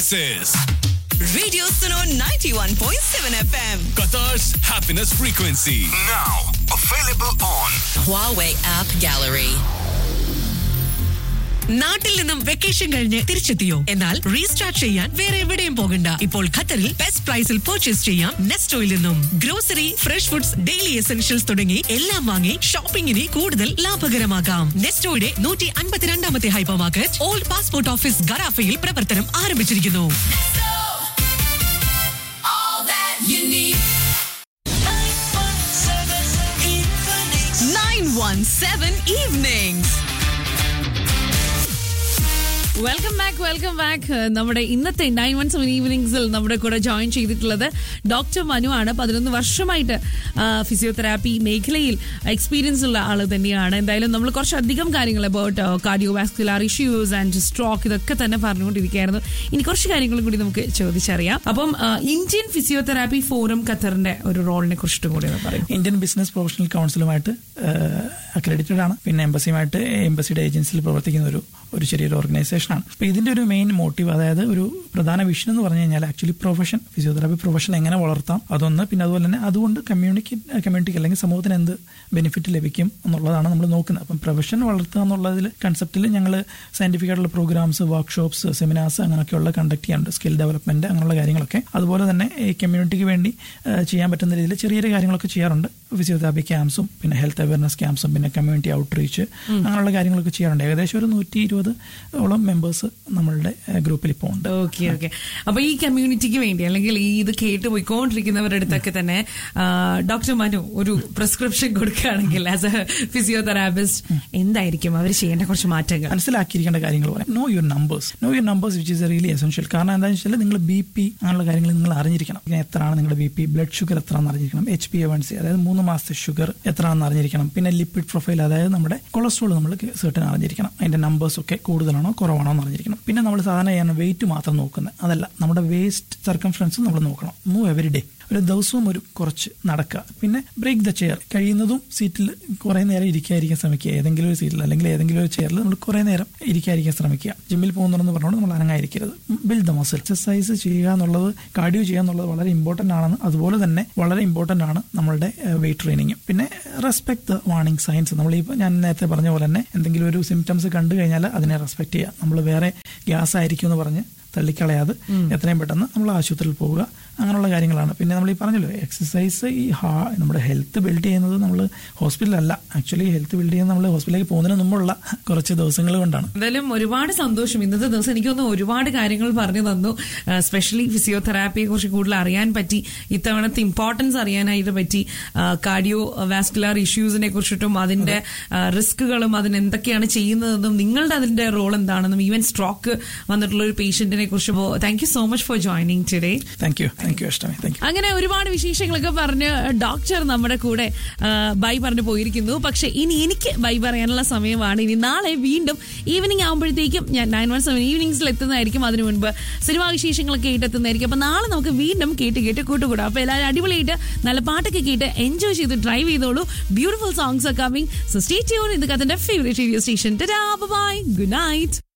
is Radio Suno 91.7 FM. Qatar's happiness frequency. Now available on Huawei App Gallery. നാട്ടിൽ നിന്നും vacation കഴിഞ്ഞ് തിരിച്ചെത്തിയോ എന്നാൽ restart ചെയ്യാൻ വേറെ എവിടെയും പോകണ്ട ഇപ്പോൾ ഖത്തറിൽ ബെസ്റ്റ് പ്രൈസിൽ പർച്ചേസ് ചെയ്യാം നെസ്റ്റോയിൽ നിന്നും grocery fresh foods daily essentials തുടങ്ങി എല്ലാം വാങ്ങി ഷോപ്പിംഗിനെ കൂടുതൽ ലാഭകരമാക്കാം നെസ്റ്റോയുടെ നൂറ്റി അൻപത്തിരണ്ടാമത്തെ hypermarket old passport office ഗറാഫയിൽ പ്രവർത്തനം ആരംഭിച്ചിരിക്കുന്നു Nine one seven evenings. Welcome back welcome back നമ്മുടെ ഇന്നത്തെ നയൻ വൺ സെവൻ ഈവനിങ്സിൽ നമ്മുടെ കൂടെ ജോയിൻ ചെയ്തിട്ടുള്ളത് ഡോക്ടർ മനു ആണ് പതിനൊന്ന് വർഷമായിട്ട് ഫിസിയോതെറാപ്പി മേഖലയിൽ എക്സ്പീരിയൻസ് ഉള്ള ആൾ തന്നെയാണ് എന്തായാലും നമ്മൾ കുറച്ചധികം കാര്യങ്ങൾ about cardiovascular issues and stroke ഇതൊക്കെ തന്നെ പറഞ്ഞുകൊണ്ടിരിക്കുകയായിരുന്നു ഇനി കുറച്ച് കാര്യങ്ങളും കൂടി നമുക്ക് ചോദിച്ചറിയാം അപ്പം ആ, ഇന്ത്യൻ ഫിസിയോതെറാപ്പി ഫോറം ഖത്തറിന്റെ ഒരു റോളിനെ കുറിച്ചിട്ടും കൂടി ഒന്ന് പറയും ഇന്ത്യൻ ബിസിനസ് പ്രൊഫഷണൽ കൗൺസിലുമായിട്ട് അക്രഡിറ്റഡ് ആണ് പിന്നെ എംബസിയുമായിട്ട് എംബസിയുടെ ഏജൻസിയിൽ പ്രവർത്തിക്കുന്ന ഒരു ഒരു ചെറിയൊരു ഓർഗനൈസേഷനാണ് അപ്പോൾ ഇതിന്റെ ഒരു മെയിൻ മോട്ടീവ് അതായത് ഒരു പ്രധാന വിഷൻ എന്ന് പറഞ്ഞു കഴിഞ്ഞാൽ ആക്ച്വലി പ്രൊഫഷൻ ഫിസിയോതെറാപ്പി പ്രൊഫഷൻ എങ്ങനെ വളർത്താം അതൊന്ന് പിന്നെ അതുപോലെ തന്നെ അതുകൊണ്ട് കമ്മ്യൂണിറ്റി കമ്മ്യൂണിറ്റിക്ക് അല്ലെങ്കിൽ സമൂഹത്തിന് എന്ത് ബെനിഫിറ്റ് ലഭിക്കും എന്നുള്ളതാണ് നമ്മൾ നോക്കുന്നത് അപ്പം പ്രൊഫഷൻ വളർത്തുക എന്നുള്ളതിൽ കൺസെപ്റ്റിൽ ഞങ്ങൾ സയന്റിഫിക് ആയിട്ടുള്ള പ്രോഗ്രാംസ് വർക്ക്ഷോപ്സ് സെമിനാർസ് അങ്ങനെയൊക്കെയുള്ള കണ്ടക്ട് ചെയ്യാറുണ്ട് സ്കിൽ ഡെവലപ്മെന്റ് അങ്ങനെയുള്ള കാര്യങ്ങളൊക്കെ അതുപോലെ തന്നെ ഈ കമ്മ്യൂണിറ്റിക്ക് വേണ്ടി ആ, ചെയ്യാൻ പറ്റുന്ന രീതിയിൽ ചെറിയ ചെറിയ കാര്യങ്ങളൊക്കെ ചെയ്യാറുണ്ട് ഫിസിയോതെറാപ്പി ക്യാമ്പ്സും പിന്നെ ഹെൽത്ത് അവയർനെസ് ക്യാമ്പ്സും പിന്നെ കമ്മ്യൂണിറ്റി ഔട്ട്റീച്ച് അങ്ങനെയുള്ള കാര്യങ്ങളൊക്കെ ചെയ്യാറുണ്ട് ഏകദേശം ഒരു നൂറ്റി ഇരുപത് ഓളം മെമ്പേഴ്സ് നമ്മളുടെ ഗ്രൂപ്പിൽ ഇപ്പോൾ ഉണ്ട് ഓക്കെ ഓക്കെ അപ്പൊ ഈ കമ്മ്യൂണിറ്റിക്ക് വേണ്ടി അല്ലെങ്കിൽ ഈ ഇത് കേട്ട് പോയിക്കൊണ്ടിരിക്കുന്നവരുടെ അടുത്തൊക്കെ തന്നെ ആ, ഡോക്ടർ മനു ഒരു പ്രിസ്ക്രിപ്ഷൻ കൊടുക്കുകയാണെങ്കിൽ ആസ് എ ഫിസിയോതെറാപ്പിസ്റ്റ് എന്തായിരിക്കും അവർ ചെയ്യേണ്ട കുറച്ച് മാറ്റങ്ങൾ മനസ്സിലാക്കിയിരിക്കേണ്ട കാര്യങ്ങൾ പറയാം know your numbers know your numbers which is really essential കാരണം എന്താണെന്ന് വെച്ചാൽ നിങ്ങൾ ബി പി അങ്ങനെയുള്ള കാര്യങ്ങൾ നിങ്ങൾ അറിഞ്ഞിരിക്കണം പിന്നെ എത്രയാണ് നിങ്ങളുടെ ബി പി ബ്ലഡ് ഷുഗർ എത്രയാണെന്ന് അറിഞ്ഞിരിക്കണം H B A one C അതായത് മൂന്ന് മാസത്തെ ഷുഗർ എത്രയാണെന്ന് അറിഞ്ഞിരിക്കണം പിന്നെ ലിപ്പിഡ് പ്രൊഫൈൽ അതായത് നമ്മുടെ കൊളസ്ട്രോൾ നമ്മൾ സെർട്ടൻ അറിഞ്ഞിരിക്കണം അതിന്റെ നമ്പേഴ്സ് ഒക്കെ കൂടുതലാണോ കുറവാണോ എന്ന് അറിഞ്ഞിരിക്കണം പിന്നെ നമ്മൾ സാധാരണ ചെയ്യാൻ വെയിറ്റ് മാത്രം നോക്കുന്നത് അതല്ല നമ്മുടെ വേസ്റ്റ് സർക്കംഫറൻസ് നമ്മൾ നോക്കണം മൂവ് എവറി ഡേ ഒരു ദിവസവും ഒരു കുറച്ച് നടക്കുക പിന്നെ ബ്രേക്ക് ദ ചെയർ കഴിയുന്നതും സീറ്റിൽ കുറേ നേരം ഇരിക്കാതിരിക്കാൻ ശ്രമിക്കുക ഏതെങ്കിലും ഒരു സീറ്റിൽ അല്ലെങ്കിൽ ഏതെങ്കിലും ഒരു ചെയറിൽ നമ്മൾ കുറേ നേരം ഇരിക്കാതിരിക്കാൻ ശ്രമിക്കുക ജിമ്മിൽ പോകുന്നുണ്ടെന്ന് പറഞ്ഞുകൊണ്ട് നമ്മൾ അനങ്ങായിരിക്കരുത് ബിൽഡ് ദ മസിൽ എക്സസൈസ് ചെയ്യുക എന്നുള്ളത് കാർഡിയോ ചെയ്യുക എന്നുള്ളത് വളരെ ഇമ്പോർട്ടന്റ് ആണെന്ന് അതുപോലെ തന്നെ വളരെ ഇമ്പോർട്ടന്റ് ആണ് നമ്മളുടെ വെയിറ്റ് ട്രെയിനിങ് പിന്നെ റെസ്പെക്ട് ദ വാർണിംഗ് സയൻസ് നമ്മൾ ഈ ഞാൻ നേരത്തെ പറഞ്ഞ പോലെ തന്നെ എന്തെങ്കിലും ഒരു സിംറ്റംസ് കണ്ടു കഴിഞ്ഞാൽ അതിനെ റെസ്പെക്ട് ചെയ്യുക നമ്മൾ വേറെ ഗ്യാസ് ആയിരിക്കും എന്ന് പറഞ്ഞ് തള്ളിക്കളയാതെ എത്രയും പെട്ടെന്ന് നമ്മൾ ആശുപത്രിയിൽ പോവുക അങ്ങനെയുള്ള കാര്യങ്ങളാണ് പിന്നെ നമ്മൾ ഈ പറഞ്ഞല്ലോ എക്സസൈസ് ഈ ഹാ നമ്മുടെ ഹെൽത്ത് ബിൽഡ് ചെയ്യുന്നത് നമ്മൾ ഹോസ്പിറ്റലല്ല ആക്ച്വലി ഹെൽത്ത് ബിൽഡ് ചെയ്യുന്നത് നമ്മൾ ഹോസ്പിറ്റലിലേക്ക് പോകുന്നതിന് മുമ്പുള്ള കുറച്ച് ദിവസങ്ങൾ കൊണ്ടാണ് എന്തായാലും ഒരുപാട് സന്തോഷം ഇന്നത്തെ ദിവസം എനിക്ക് തോന്നുന്നു ഒരുപാട് കാര്യങ്ങൾ പറഞ്ഞു തന്നു സ്പെഷ്യലി ഫിസിയോതെറാപ്പിയെ കുറിച്ച് കൂടുതൽ അറിയാൻ പറ്റി ഇത്തവണത്തെ ഇമ്പോർട്ടൻസ് അറിയാനായിട്ട് പറ്റി കാർഡിയോ വാസ്കുലർ ഇഷ്യൂസിനെ കുറിച്ചിട്ടും അതിന്റെ റിസ്കുകളും അതിന് എന്തൊക്കെയാണ് ചെയ്യുന്നതെന്നും നിങ്ങളുടെ അതിന്റെ റോൾ എന്താണെന്നും ഈവൻ സ്ട്രോക്ക് വന്നിട്ടുള്ള ഒരു പേഷ്യന്റിനെ കുറിച്ച് thank you so much for joining today thank you thank you Ashtami thank you അങ്ങനെ ഒരുപാട് വിശേഷങ്ങളൊക്കെ പറഞ്ഞ് ഡോക്ടർ നമ്മുടെ കൂടെ ആ, ബൈ പറഞ്ഞു പോയിരിക്കുന്നു പക്ഷെ ഇനി എനിക്ക് ബൈ പറയാനുള്ള സമയമാണ് ഇനി നാളെ വീണ്ടും ഈവനിങ് ആകുമ്പോഴത്തേക്കും ഞാൻ നയൻ വൺ സെവൻ ഈവനിങ്സിൽ എത്തുന്നതായിരിക്കും അതിനു മുൻപ് സിനിമാ വിശേഷങ്ങളൊക്കെ കേട്ട് എത്തുന്നതായിരിക്കും അപ്പൊ നാളെ നമുക്ക് വീണ്ടും കേട്ട് കേട്ട് കൂട്ടുകൂടാം അപ്പൊ എല്ലാവരും അടിപൊളിയായിട്ട് നല്ല പാട്ടൊക്കെ കേട്ട് എൻജോയ് ചെയ്ത് ഡ്രൈവ് ചെയ്തോളൂ beautiful songs are coming so stay tune ഇത് കത്തിന്റെ favourite radio station bye good night